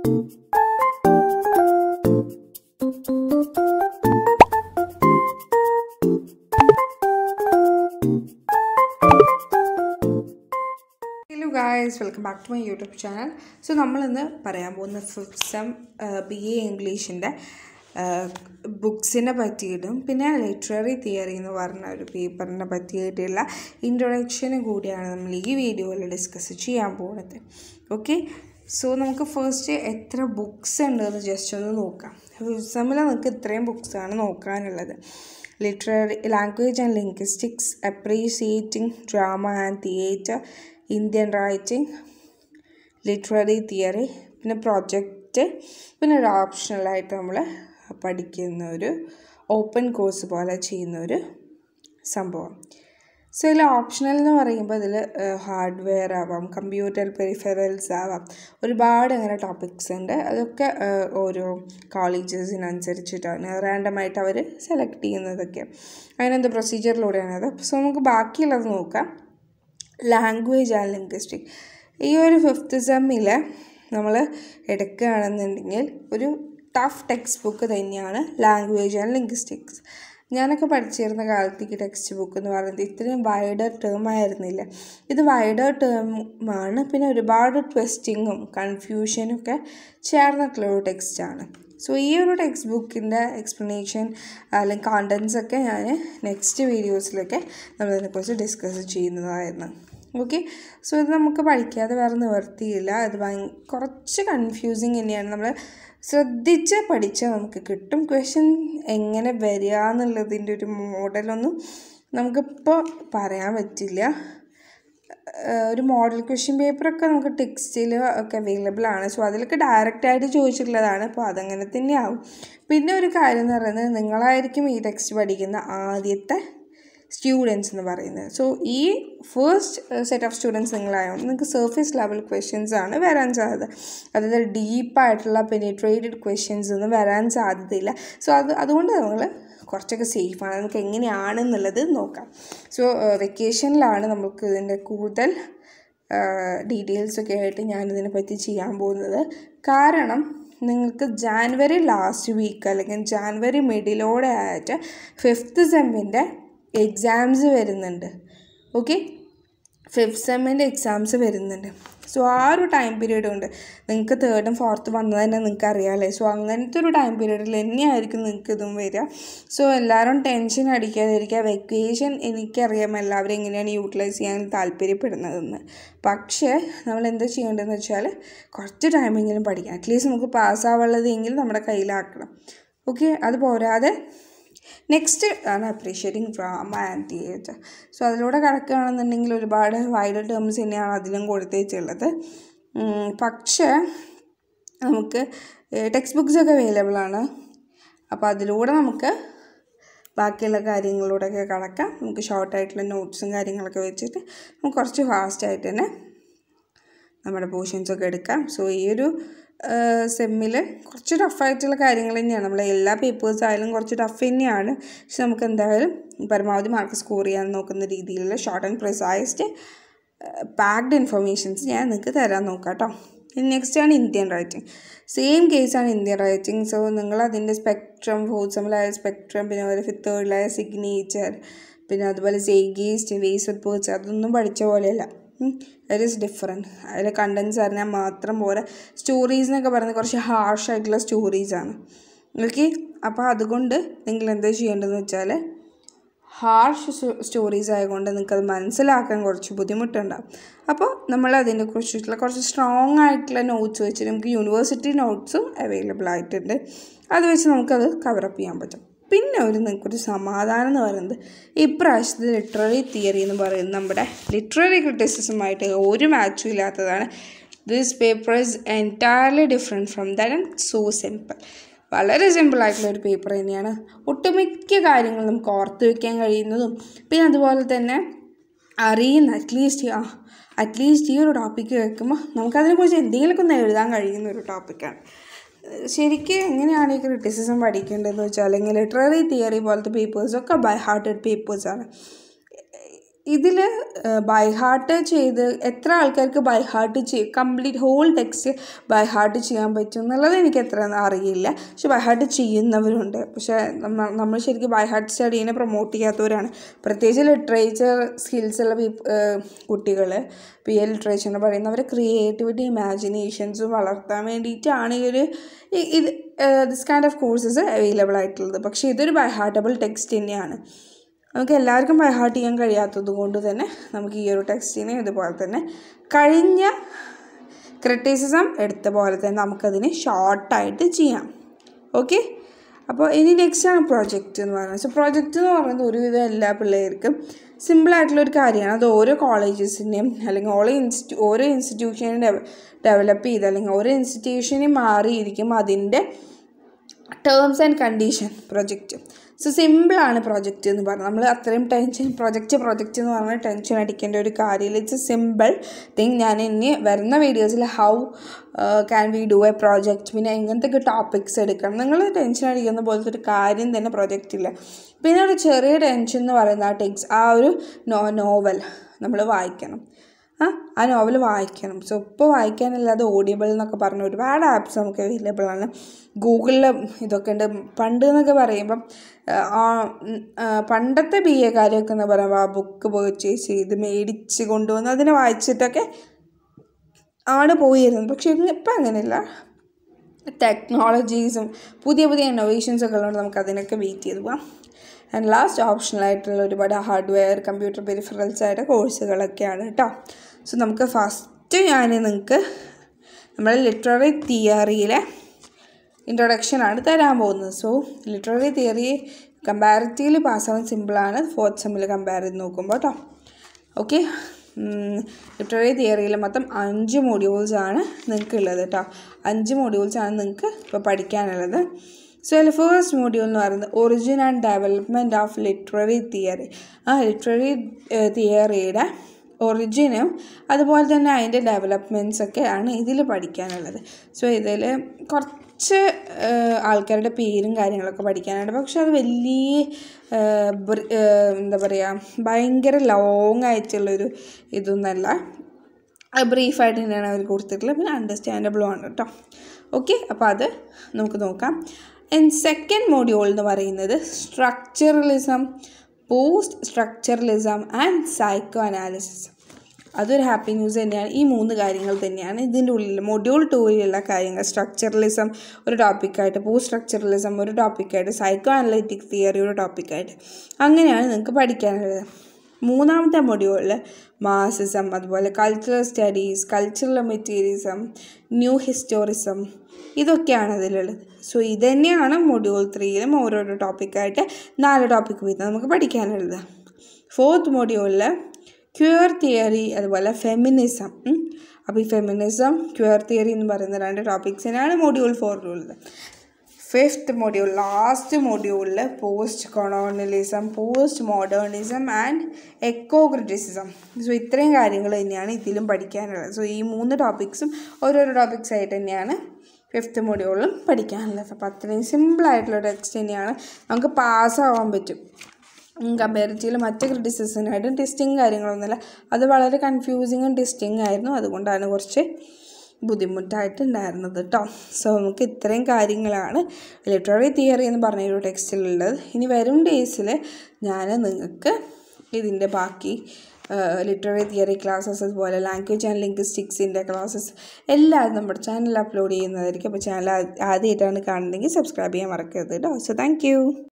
hello guys welcome back to my YouTube channel so നമ്മളിന്ന് പറയാൻ പോകുന്ന ഫിഫ്ത് സെം ബി എ ഇംഗ്ലീഷിൻ്റെ ബുക്സിനെ പറ്റിയിട്ടും പിന്നെ ലിറ്റററി തിയറി എന്ന് പറഞ്ഞ ഒരു പേപ്പറിനെ പറ്റിയിട്ടുള്ള ഇൻട്രൊഡക്ഷനും കൂടിയാണ് നമ്മൾ ഈ വീഡിയോയിൽ ഡിസ്കസ് ചെയ്യാൻ പോകുന്നത് ഓക്കെ സോ നമുക്ക് ഫസ്റ്റ് എത്ര ബുക്സ് ഉണ്ടെന്ന് ജസ്റ്റ് ഒന്ന് നോക്കാം ഫിഫ്ത് സെമ്മിൽ നമുക്ക് ഇത്രയും ബുക്സാണ് നോക്കാനുള്ളത് literary language and linguistics appreciating drama and theatre Indian writing literary theory പിന്നെ പ്രൊജക്റ്റ് പിന്നെ ഒരു ഓപ്ഷണലായിട്ട് നമ്മൾ പഠിക്കുന്ന ഒരു ഓപ്പൺ കോഴ്സ് പോലെ ചെയ്യുന്ന ഒരു സംഭവം സോ ഇതിൽ ഓപ്ഷണൽ എന്ന് പറയുമ്പോൾ ഇതിൽ ഹാർഡ്വെയർ ആവാം കമ്പ്യൂട്ടർ പെരിഫറൽസ് ആവാം ഒരുപാട് അങ്ങനെ ടോപ്പിക്സ് ഉണ്ട് അതൊക്കെ ഏഹ്, ഓരോ കോളേജസിനനുസരിച്ചിട്ടാണ് റാൻഡമായിട്ട് അവർ സെലക്ട് ചെയ്യുന്നതൊക്കെ അങ്ങനത്തെ പ്രൊസീജിയറിലൂടെയാണ് അത് സോ നമുക്ക് ബാക്കിയുള്ളത് നോക്കാം ലാംഗ്വേജ് ആൻഡ് ലിംഗ്വിസ്റ്റിക് ഈ ഒരു ഫിഫ്ത്ത് സെമ്മിൽ നമ്മൾ എടുക്കുകയാണെന്നുണ്ടെങ്കിൽ ഒരു ടഫ് ടെക്സ്റ്റ് ബുക്ക് തന്നെയാണ് ലാംഗ്വേജ് ആൻഡ് ലിംഗ്വിസ്റ്റിക്സ് ഞാനൊക്കെ പഠിച്ചിരുന്ന കാലത്തേക്ക് ടെക്സ്റ്റ് ബുക്ക് എന്ന് പറയുന്നത് ഇത്രയും വൈഡർ ടേം ആയിരുന്നില്ല ഇത് വൈഡർ ടേമാണ് പിന്നെ ഒരുപാട് ട്വിസ്റ്റിങ്ങും കൺഫ്യൂഷനും ഒക്കെ ചേർന്നിട്ടുള്ള ഒരു ടെക്സ്റ്റാണ് സോ ഈ ഒരു ടെക്സ്റ്റ് ബുക്കിൻ്റെ എക്സ്പ്ലനേഷൻ അല്ലെങ്കിൽ കോണ്ടൻസ് ഒക്കെ ഞാൻ നെക്സ്റ്റ് വീഡിയോസിലൊക്കെ നമ്മളതിനെക്കുറിച്ച് ഡിസ്കസ് ചെയ്യുന്നതായിരുന്നു ഓക്കെ സോ ഇത് നമുക്ക് പഠിക്കാതെ വേറെ നിവർത്തിയില്ല ഇത് ഭയ കുറച്ച് കൺഫ്യൂസിങ് തന്നെയാണ് നമ്മൾ ശ്രദ്ധിച്ച് പഠിച്ചാൽ നമുക്ക് കിട്ടും ക്വസ്റ്റ്യൻ എങ്ങനെ വരിക എന്നുള്ളതിൻ്റെ ഒരു മോഡലൊന്നും നമുക്കിപ്പോൾ പറയാൻ പറ്റില്ല ഏഹ് ഒരു മോഡൽ ക്വസ്റ്റ്യൻ പേപ്പറൊക്കെ നമുക്ക് ടെക്സ്റ്റിൽ ഒക്കെ അവൈലബിൾ ആണ് സോ അതിലൊക്കെ ഡയറക്റ്റ് ആയിട്ട് ചോദിച്ചിട്ടുള്ളതാണ് അപ്പോൾ അതങ്ങനെ തന്നെയാവും പിന്നെ ഒരു കാര്യം എന്ന് പറയുന്നത് നിങ്ങളായിരിക്കും ഈ ടെക്സ്റ്റ് പഠിക്കുന്ന ആദ്യത്തെ സ്റ്റുഡൻസ് എന്ന് പറയുന്നത് സോ ഈ ഫസ്റ്റ് സെറ്റ് ഓഫ് സ്റ്റുഡൻസ് നിങ്ങളായതുകൊണ്ട് നിങ്ങൾക്ക് സർഫേസ് ലെവൽ ക്വസ്റ്റ്യൻസ് ആണ് വരാൻ സാധ്യത അതായത് ഡീപ്പായിട്ടുള്ള പെനിട്രേറ്റഡ് ക്വസ്റ്റ്യൻസ് ഒന്നും വരാൻ സാധ്യതയില്ല സോ അത് അതുകൊണ്ട് നമ്മൾ കുറച്ചൊക്കെ സേഫാണ് നമുക്ക് എങ്ങനെയാണെന്നുള്ളത് നോക്കാം സോ വെക്കേഷനിലാണ് നമുക്ക് ഇതിൻ്റെ കൂടുതൽ ഡീറ്റെയിൽസ് ഒക്കെ ആയിട്ട് ഞാനിതിനെ പറ്റി ചെയ്യാൻ പോകുന്നത് കാരണം നിങ്ങൾക്ക് ജാനുവരി ലാസ്റ്റ് വീക്ക് അല്ലെങ്കിൽ ജാനുവരി മിഡിലോടെ ആയിട്ട് ഫിഫ്ത്ത് സെമ്മിൻ്റെ എക്സാംസ് വരുന്നുണ്ട് ഓക്കെ ഫിഫ്ത്ത് സെമ്മിൻ്റെ എക്സാംസ് വരുന്നുണ്ട് സോ ആ ഒരു ടൈം പീരീഡ് ഉണ്ട് നിങ്ങൾക്ക് തേർഡും ഫോർത്തും വന്നത് തന്നെ നിങ്ങൾക്ക് അറിയാമല്ലേ സോ അങ്ങനത്തെ ഒരു ടൈം പീരീഡിൽ തന്നെയായിരിക്കും നിങ്ങൾക്ക് ഇതും വരിക സോ എല്ലാവരും ടെൻഷൻ അടിക്കാതിരിക്കുക വെക്കേഷൻ എനിക്കറിയാം എല്ലാവരും എങ്ങനെയാണ് യൂട്ടിലൈസ് ചെയ്യാൻ താല്പര്യപ്പെടുന്നതെന്ന് പക്ഷേ നമ്മൾ എന്താ ചെയ്യേണ്ടതെന്ന് വെച്ചാൽ കുറച്ച് ടൈമെങ്കിലും പഠിക്കാം അറ്റ്ലീസ്റ്റ് നമുക്ക് പാസ്സാവുള്ളതെങ്കിലും നമ്മുടെ കയ്യിലാക്കണം ഓക്കെ അത് പോരാതെ നെക്സ്റ്റ് ആണ് appreciating drama and theatre so അതിലൂടെ കിടക്കുകയാണെന്നുണ്ടെങ്കിൽ ഒരുപാട് വൈഡ് ടേംസ് തന്നെയാണ് അതിലും കൊടുത്തേച്ചുള്ളത് ഉം, പക്ഷേ നമുക്ക് ടെക്സ്റ്റ് ബുക്സ് ഒക്കെ അവൈലബിൾ ആണ് അപ്പോൾ അതിലൂടെ നമുക്ക് ബാക്കിയുള്ള കാര്യങ്ങളിലൂടെയൊക്കെ കടക്കാം നമുക്ക് ഷോർട്ടായിട്ടുള്ള നോട്ട്സും കാര്യങ്ങളൊക്കെ വെച്ചിട്ട് നമുക്ക് കുറച്ച് ഫാസ്റ്റായിട്ട് തന്നെ നമ്മുടെ പോർഷൻസൊക്കെ എടുക്കാം സോ ഈ ഒരു സെമ്മിൽ കുറച്ച് ടഫായിട്ടുള്ള കാര്യങ്ങൾ തന്നെയാണ് നമ്മളെ എല്ലാ പേപ്പേഴ്സ് ആയാലും കുറച്ച് ടഫ് തന്നെയാണ് പക്ഷെ നമുക്ക് എന്തായാലും പരമാവധി മാർക്ക് സ്കോർ ചെയ്യാൻ നോക്കുന്ന രീതിയിലുള്ള short and precised packed informations ഞാൻ നിങ്ങൾക്ക് തരാൻ നോക്കാം കേട്ടോ നെക്സ്റ്റ് ആണ് ഇന്ത്യൻ റൈറ്റിംഗ് സെയിം കേസാണ് ഇന്ത്യൻ റൈറ്റിംഗ് സോ നിങ്ങൾ അതിൻ്റെ സ്പെക്ട്രം ഫോർത്ത് സെമ്മിലായ സ്പെക്ട്രം പിന്നെ അതുപോലെ തേർഡിലായ സിഗ്നേച്ചർ പിന്നെ അതുപോലെ സേഗീസ്റ്റ് വേസ് പേർച്ച് അതൊന്നും പഠിച്ച പോലെയല്ല ദറ്റ് ഈസ് ഡിഫറെൻറ്റ് അതിൽ കണ്ടൻസ് അറിഞ്ഞാൽ മാത്രം പോരാ സ്റ്റോറീസ് എന്നൊക്കെ പറയുന്നത് കുറച്ച് ഹാർഷ് ആയിട്ടുള്ള സ്റ്റോറീസാണ് ഓക്കെ അപ്പോൾ അതുകൊണ്ട് നിങ്ങൾ എന്താ ചെയ്യേണ്ടതെന്ന് വെച്ചാൽ ഹാർഷ് സ്റ്റോറീസ് ആയതുകൊണ്ട് നിങ്ങൾക്കത് മനസ്സിലാക്കാൻ കുറച്ച് ബുദ്ധിമുട്ടുണ്ടാവും അപ്പോൾ നമ്മൾ അതിനെ കുറിച്ചിട്ടുള്ള കുറച്ച് സ്ട്രോങ് ആയിട്ടുള്ള നോട്ട്സ് വെച്ച് നമുക്ക് യൂണിവേഴ്സിറ്റി നോട്ട്സും അവൈലബിൾ ആയിട്ടുണ്ട് അത് വെച്ച് നമുക്കത് കവറപ്പ് ചെയ്യാൻ പറ്റും പിന്നെ ഒരു നിങ്ങൾക്കൊരു സമാധാനം എന്ന് പറയുന്നത് ഇപ്രാവശ്യത്തെ ലിറ്റററി തിയറി എന്ന് പറയുന്നത് നമ്മുടെ ലിറ്റററി ക്രിറ്റിസിസമായിട്ട് ഒരു മാച്ചും ഇല്ലാത്തതാണ് this paper is entirely different from that and so simple വളരെ സിമ്പിളായിട്ടുള്ള ഒരു പേപ്പർ തന്നെയാണ് ഒട്ടുമിക്ക കാര്യങ്ങളും നമുക്ക് ഓർത്ത് വയ്ക്കാൻ കഴിയുന്നതും പിന്നെ അതുപോലെ തന്നെ അറിയുന്ന അറ്റ്ലീസ്റ്റ് ആ അറ്റ്ലീസ്റ്റ് ഈ ഒരു ടോപ്പിക്ക് കേൾക്കുമ്പോൾ നമുക്കതിനെക്കുറിച്ച് എന്തെങ്കിലുമൊക്കെ ഒന്ന് എഴുതാൻ കഴിയുന്ന ഒരു ടോപ്പിക്കാണ് ശരിക്കും എങ്ങനെയാണ് ഈ ക്രിറ്റിസിസം പഠിക്കേണ്ടതെന്ന് വെച്ചാൽ അല്ലെങ്കിൽ ലിറ്റററി തിയറി പോലത്തെ പേപ്പേഴ്സൊക്കെ ബൈ ഹാർട്ടഡ് പേപ്പേഴ്സാണ് ഇതിൽ ബൈ ഹാർട്ട് ചെയ്ത് എത്ര ആൾക്കാർക്ക് ബൈ ഹാർട്ട് ചെയ്യും complete whole text by heart ചെയ്യാൻ പറ്റും എന്നുള്ളത് എനിക്ക് എത്ര അറിയില്ല പക്ഷെ ബൈ ഹാർട്ട് ചെയ്യുന്നവരുണ്ട് പക്ഷേ നമ്മ നമ്മൾ ശരിക്കും ബൈ ഹാർട്ട് സ്റ്റഡീനെ പ്രൊമോട്ട് ചെയ്യാത്തവരാണ് പ്രത്യേകിച്ച് ലിറ്ററേച്ചർ സ്കിൽസ് ഉള്ള കുട്ടികൾ പി എ ലിറ്ററേച്ചർ എന്ന് പറയുന്നവർ ക്രിയേറ്റിവിറ്റി ഇമാജിനേഷൻസും വളർത്താൻ വേണ്ടിയിട്ടാണ് ഈ ഒരു ഈ- ഇത് this kind of courses available ആയിട്ടുള്ളത് പക്ഷേ ഇതൊരു ബൈ ഹാർട്ടബിൾ ടെക്സ്റ്റ് തന്നെയാണ് നമുക്ക് എല്ലാവർക്കും ബൈ ഹാർട്ട് ചെയ്യാൻ കഴിയാത്തത് കൊണ്ട് തന്നെ നമുക്ക് ഈ ഒരു ടെക്സ്റ്റിനെ ഇതുപോലെ തന്നെ കഴിഞ്ഞ ക്രിറ്റിസിസം എടുത്ത പോലെ തന്നെ നമുക്കതിനെ ഷോർട്ടായിട്ട് ചെയ്യാം ഓക്കെ അപ്പോൾ ഇനി നെക്സ്റ്റ് ആണ് പ്രോജക്റ്റ് എന്ന് പറയുന്നത് സോ പ്രോജക്റ്റ് എന്ന് പറയുന്നത് ഒരുവിധം എല്ലാ പിള്ളേർക്കും സിമ്പിളായിട്ടുള്ള ഒരു കാര്യമാണ് അത് ഓരോ കോളേജസിൻ്റെയും അല്ലെങ്കിൽ ഓരോ ഇൻസ്റ്റി ഓരോ ഇൻസ്റ്റിറ്റ്യൂഷനും ഡെവലപ്പ് ചെയ്ത് അല്ലെങ്കിൽ ഓരോ ഇൻസ്റ്റിറ്റ്യൂഷനും മാറിയിരിക്കും അതിൻ്റെ terms and condition project so സിമ്പിളാണ് പ്രൊജക്റ്റ് എന്ന് പറഞ്ഞാൽ നമ്മൾ അത്രയും ടെൻഷൻ പ്രൊജക്റ്റ് പ്രൊജക്റ്റ് എന്ന് പറഞ്ഞാൽ ടെൻഷൻ അടിക്കേണ്ട ഒരു കാര്യമില്ല ഇറ്റ്സ് എ സിമ്പിൾ തിങ് ഞാൻ ഇനി വരുന്ന വീഡിയോസിൽ how can we do a project പിന്നെ എങ്ങനത്തെ ടോപ്പിക്സ് എടുക്കണം നിങ്ങൾ ടെൻഷൻ അടിക്കുന്ന പോലത്തെ ഒരു കാര്യം തന്നെ പ്രൊജക്റ്റ് ഇല്ല പിന്നെ ഒരു ചെറിയ ടെൻഷൻ എന്ന് പറയുന്ന ആ ടെക്സ് ആ ഒരു നോ നോവൽ നമ്മൾ വായിക്കണം ആ ആ നോവൽ വായിക്കണം സോ ഇപ്പോൾ വായിക്കാനല്ലാതെ ഓഡിയബിൾ എന്നൊക്കെ പറഞ്ഞ ഒരുപാട് ആപ്സ് നമുക്ക് അവൈലബിൾ ആണ് ഗൂഗിളിൽ ഇതൊക്കെ ഉണ്ട് പണ്ട് എന്നൊക്കെ പറയുമ്പം ആ ഉം, ആ, പണ്ടത്തെ ബി എ കാര്യമൊക്കെ എന്ന് പറയുമ്പോൾ ആ ബുക്ക് പർച്ചേസ് ചെയ്ത് മേടിച്ച് കൊണ്ടുവന്ന് അതിനെ വായിച്ചിട്ടൊക്കെ ആണ് പോയിരുന്നത് പക്ഷേ ഇപ്പം അങ്ങനെയല്ല ടെക്നോളജീസും പുതിയ പുതിയ ഇന്നോവേഷൻസ് ഒക്കെ ഉള്ളതുകൊണ്ട് നമുക്ക് അതിനൊക്കെ വെയിറ്റ് ചെയ്ത് പോകാം ആൻഡ് ലാസ്റ്റ് ഓപ്ഷണലായിട്ടുള്ള ഒരുപാട് ഹാർഡ്വെയർ കമ്പ്യൂട്ടർ പെരിഫറൽസ് ആയിട്ട് കോഴ്സുകളൊക്കെയാണ് കേട്ടോ സോ നമുക്ക് ഫസ്റ്റ് ഞാൻ നിങ്ങൾക്ക് നമ്മുടെ ലിറ്റററി തിയറിയിലെ ഇൻട്രൊഡക്ഷനാണ് തരാൻ പോകുന്നത് സോ ലിറ്റററി തിയറി കമ്പാരിറ്റീവ്ലി പാസ്സാവാൻ സിമ്പിളാണ് ഫോർത്ത് സെമ്മിൽ കമ്പയർ ചെയ്ത് നോക്കുമ്പോൾ കേട്ടോ ഓക്കെ ലിറ്റററി തിയറിയിൽ മൊത്തം അഞ്ച് മൊഡ്യൂൾസ് ആണ് നിങ്ങൾക്ക് ഉള്ളത് കേട്ടോ അഞ്ച് മൊഡ്യൂൾസ് ആണ് നിങ്ങൾക്ക് ഇപ്പോൾ പഠിക്കാനുള്ളത് സോ അതിൽ ഫേസ്റ്റ് മൊഡ്യൂൾ എന്ന് പറയുന്നത് origin and development of literary theory ആ ലിറ്റററി തിയറിയുടെ ഒറിജിനും അതുപോലെ തന്നെ അതിൻ്റെ ഡെവലപ്മെൻറ്റ്സ് ഒക്കെ ആണ് ഇതിൽ പഠിക്കാനുള്ളത് സോ ഇതിൽ കുറച്ച് ഏഹ്, ആൾക്കാരുടെ പേരും കാര്യങ്ങളൊക്കെ പഠിക്കാനുണ്ട് പക്ഷെ അത് വലിയ ഏഹ്, ബ്ര- ഏഹ്, എന്താ പറയുക ഭയങ്കര ലോങ് ആയിട്ടുള്ളൊരു ഇതൊന്നല്ല അത് ബ്രീഫായിട്ട് തന്നെയാണ് അവർ കൊടുത്തിട്ടുള്ളത് പിന്നെ അണ്ടർസ്റ്റാൻഡബിളും ആണ് കേട്ടോ ഓക്കെ അപ്പോൾ അത് നമുക്ക് നോക്കാം ആൻഡ് സെക്കൻഡ് മോഡ്യൂൾ എന്ന് പറയുന്നത് structuralism post structuralism and psycho analysis അതൊരു ഹാപ്പി ന്യൂസ് തന്നെയാണ് ഈ മൂന്ന് കാര്യങ്ങൾ തന്നെയാണ് ഇതിൻ്റെ ഉള്ളിൽ മൊഡ്യൂൾ ടൂവിലുള്ള കാര്യങ്ങൾ സ്ട്രക്ചറലിസം ഒരു ടോപ്പിക്കായിട്ട് പോസ്റ്റ് സ്ട്രക്ചറലിസം ഒരു ടോപ്പിക്കായിട്ട് സൈക്കോ അനലറ്റിക് തിയറി ഒരു ടോപ്പിക്കായിട്ട് അങ്ങനെയാണ് നിങ്ങൾക്ക് പഠിക്കാനുള്ളത് മൂന്നാമത്തെ മൊഡ്യൂളിൽ മാസിസം അതുപോലെ cultural studies cultural materialism new historicism ഇതൊക്കെയാണ് അതിലുള്ളത് സോ ഇത് തന്നെയാണ് മൊഡ്യൂൾ ത്രീയിലും ഓരോരോ ടോപ്പിക്കായിട്ട് നാല് ടോപ്പിക്ക് വീതം നമുക്ക് പഠിക്കാനുള്ളത് ഫോർത്ത് മൊഡ്യൂളിൽ ക്യൂർ തിയറി അതുപോലെ ഫെമിനിസം അപ്പോൾ ഈ ഫെമിനിസം ക്യൂർ തിയറി എന്ന് പറയുന്ന രണ്ട് ടോപ്പിക്സിനാണ് മൊഡ്യൂൾ ഫോറിലുള്ളത് ഫിഫ്ത്ത് മൊഡ്യൂൾ ലാസ്റ്റ് മൊഡ്യൂളിൽ post colonialism post modernism and eco criticism so ഇത്രയും കാര്യങ്ങൾ തന്നെയാണ് ഇതിലും പഠിക്കാനുള്ളത് സോ ഈ മൂന്ന് ടോപ്പിക്സും ഓരോരോ ടോപ്പിക്സ് ആയിട്ട് തന്നെയാണ് ഫിഫ്ത്ത് മൊഡ്യൂളിലും പഠിക്കാനുള്ളത് അപ്പോൾ അത്രയും സിമ്പിളായിട്ടുള്ള ടെക്സ്റ്റ് തന്നെയാണ് നമുക്ക് പാസ്സാവാൻ പറ്റും കമ്പാരിറ്റീവിൽ മറ്റ് ക്രിറ്റിസിസിനായിട്ടും ടെസ്റ്റിങ് കാര്യങ്ങളൊന്നുമില്ല അത് വളരെ കൺഫ്യൂസിങ്ങും ടെസ്റ്റിംഗ് ആയിരുന്നു അതുകൊണ്ടാണ് കുറച്ച് ബുദ്ധിമുട്ടായിട്ടുണ്ടായിരുന്നത് കേട്ടോ സോ നമുക്ക് ഇത്രയും കാര്യങ്ങളാണ് ലിറ്റററി തിയറി എന്ന് പറഞ്ഞ ഒരു ടെക്സ്റ്റിലുള്ളത് ഇനി വരും ഡേയ്സിൽ ഞാൻ നിങ്ങൾക്ക് ഇതിൻ്റെ ബാക്കി ലിറ്റററി തിയറി ക്ലാസ്സസ് അതുപോലെ ലാംഗ്വേജ് ആൻഡ് ലിംഗ്വിസ്റ്റിക്സിൻ്റെ ക്ലാസ്സസ് എല്ലാം നമ്മുടെ ചാനലിൽ അപ്ലോഡ് ചെയ്യുന്നതായിരിക്കും അപ്പോൾ ചാനൽ ആദ്യമായിട്ടാണ് കാണുന്നതെങ്കിൽ സബ്സ്ക്രൈബ് ചെയ്യാൻ മറക്കരുത് കേട്ടോ സോ താങ്ക്